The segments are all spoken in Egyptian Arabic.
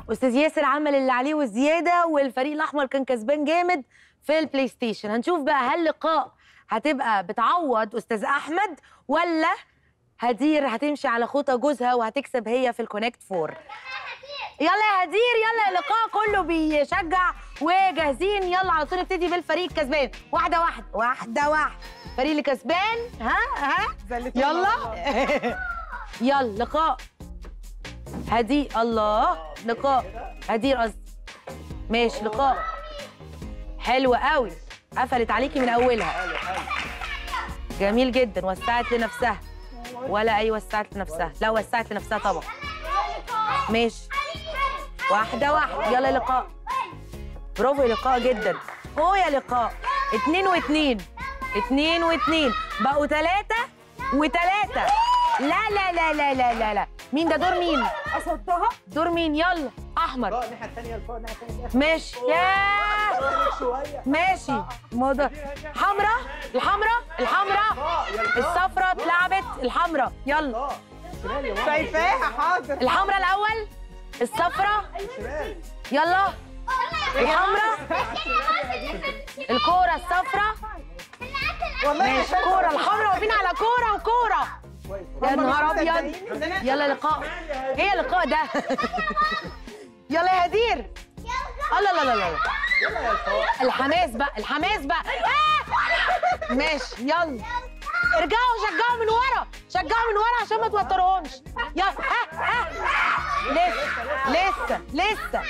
استاذ ياسر عمل اللي عليه وزياده والفريق الاحمر كان كسبان جامد في البلاي ستيشن هنشوف بقى هل لقاء هتبقى بتعوض استاذ احمد ولا هدير هتمشي على خطى جوزها وهتكسب هي في الكونكت فور يلا يا هدير يلا اللقاء كله بيشجع وجاهزين يلا على طول نبتدي بالفريق الكسبان واحده واحده واحده واحده الفريق اللي كسبان ها ها يلا يلا لقاء هدي الله لقاء هدير قصدي ماشي لقاء حلوة قوي قفلت عليكي من اولها جميل جدا وسعت لنفسها ولا اي وسعت لنفسها لا وسعت لنفسها طبعا ماشي واحدة واحدة يلا يا لقاء برافو يا لقاء جدا هو يا لقاء اتنين واتنين اتنين واتنين بقوا تلاتة وتلاتة لا لا لا لا لا لا لا مين ده دور مين؟ اصدها دور مين يلا احمر اه الناحيه الثانيه لفوق الناحيه الثانيه ماشي ياه شويه ماشي موضوع حمرا الحمرا الحمرا اه يا الفوق. الصفرا اتلعبت الحمرا يلا اه شمال يا ماما. شايفاها حاضر الحمرا الاول الصفرا شمال يلا الحمرا الكوره الصفرا والله ماشي كوره الحمرا واقفين على كوره وكوره كويس يا نهار ابيض يلا لقاء ايه لقاء ده يلا يا هدير الله لا لا لا يلا يا الفوق الحماس بقى الحماس بقى آه! ماشي يلا ارجعوا شجعوا من ورا شجعوا من ورا عشان ما توترهمش يلا ها ها لسه لسه لسه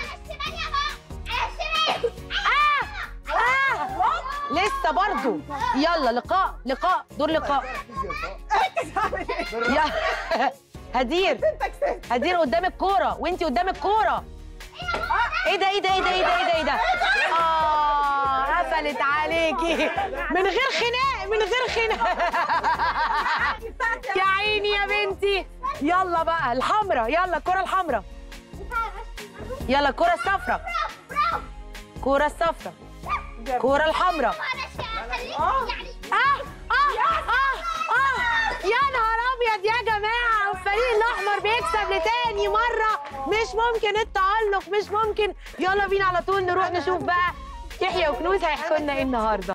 آه آه لسه برضو يلا لقاء لقاء دور لقاء يا هدير انت كسبت هدير قدام الكوره وانتي قدام الكوره ايه ده ايه ده ايه ده ايه ده ايه ده ايه ده اه قفلت عليكي من غير خناق من غير خناق يا عيني يا بنتي يلا بقى الحمرا يلا الكره الحمرا يلا الكره الصفرا كره الصفرا كره الحمرا اه اه اه اه يا نهار ابيض يا جماعه الفريق الاحمر بيكسب لتاني مره مش ممكن التالق مش ممكن يلا بينا على طول نروح نشوف بقى يحيى وكنوز هيحكوا لنا ايه النهارده